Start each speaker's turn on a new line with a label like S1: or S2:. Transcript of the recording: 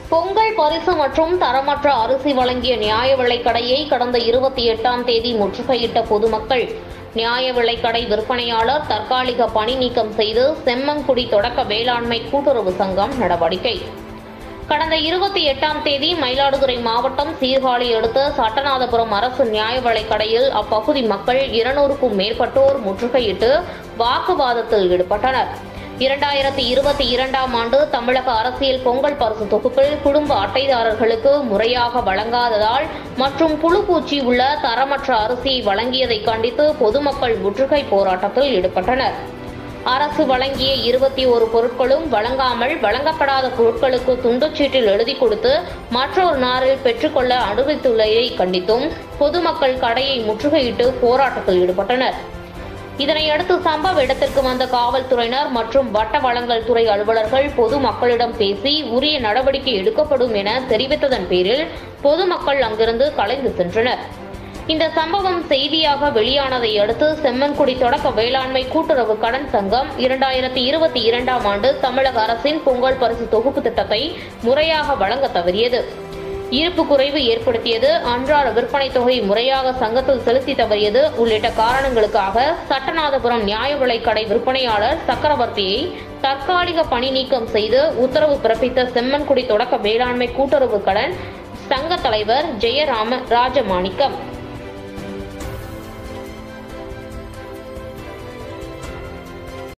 S1: பொங்கல் பரிசு மற்றும் தரமற்ற அரிசி வழங்கிய நியாய விலைக் கடையை கடந்த இருபத்தி எட்டாம் தேதி முற்றுகையிட்ட பொதுமக்கள் நியாய விலைக் கடை விற்பனையாளர் தற்காலிக பணி நீக்கம் செய்து செம்மங்குடி தொடக்க வேளாண்மை கூட்டுறவு சங்கம் நடவடிக்கை கடந்த இருபத்தி எட்டாம் தேதி மயிலாடுதுறை மாவட்டம் சீர்காழி அடுத்த சட்டநாதபுரம் அரசு நியாய விலைக் கடையில் அப்பகுதி மக்கள் இருநூறுக்கும் மேற்பட்டோர் முற்றுகையிட்டு வாக்குவாதத்தில் ஈடுபட்டனர் இரண்டாயிரத்தி இருபத்தி இரண்டாம் ஆண்டு தமிழக அரசியல் பொங்கல் பரிசு தொகுப்பில் குடும்ப அட்டைதாரர்களுக்கு முறையாக வழங்காததால் மற்றும் புழுப்பூச்சி உள்ள தரமற்ற அரிசியை வழங்கியதை கண்டித்து பொதுமக்கள் முற்றுகை போராட்டத்தில் ஈடுபட்டனர் அரசு வழங்கிய இருபத்தி ஒரு பொருட்களும் வழங்காமல் வழங்கப்படாத பொருட்களுக்கு துண்டுச்சீட்டில் எழுதி கொடுத்து மற்றொரு நாளில் பெற்றுக்கொள்ள அனுமதித்துள்ளதை கண்டித்தும் பொதுமக்கள் கடையை முற்றுகையிட்டு போராட்டத்தில் ஈடுபட்டனர் இதனையடுத்து சம்பவ இடத்திற்கு வந்த காவல்துறையினர் மற்றும் வட்ட வழங்கல் துறை அலுவலர்கள் பொதுமக்களிடம் பேசி உரிய நடவடிக்கை எடுக்கப்படும் என தெரிவித்ததன் பேரில் பொதுமக்கள் அங்கிருந்து கலைந்து சென்றனர் இந்த சம்பவம் செய்தியாக வெளியானதை அடுத்து செம்மன்குடி தொடக்க வேளாண்மை கூட்டுறவு கடன் சங்கம் இரண்டாயிரத்தி இருபத்தி இரண்டாம் ஆண்டு தமிழக அரசின் பொங்கல் பரிசு தொகுப்பு திட்டத்தை முறையாக வழங்க தவறியது இருப்பு குறைவு ஏற்படுத்தியது அன்றாட விற்பனை தொகை முறையாக சங்கத்தில் செலுத்தி தவறியது உள்ளிட்ட காரணங்களுக்காக சட்டநாதபுரம் நியாய விலைக் கடை விற்பனையாளர் சக்கரவர்த்தியை தற்காலிக பணி நீக்கம் செய்து உத்தரவு பிறப்பித்த செம்மன்குடி தொடக்க வேளாண்மை கூட்டுறவு கடன் சங்க தலைவர் ஜெயராம ராஜமாணிக்கம்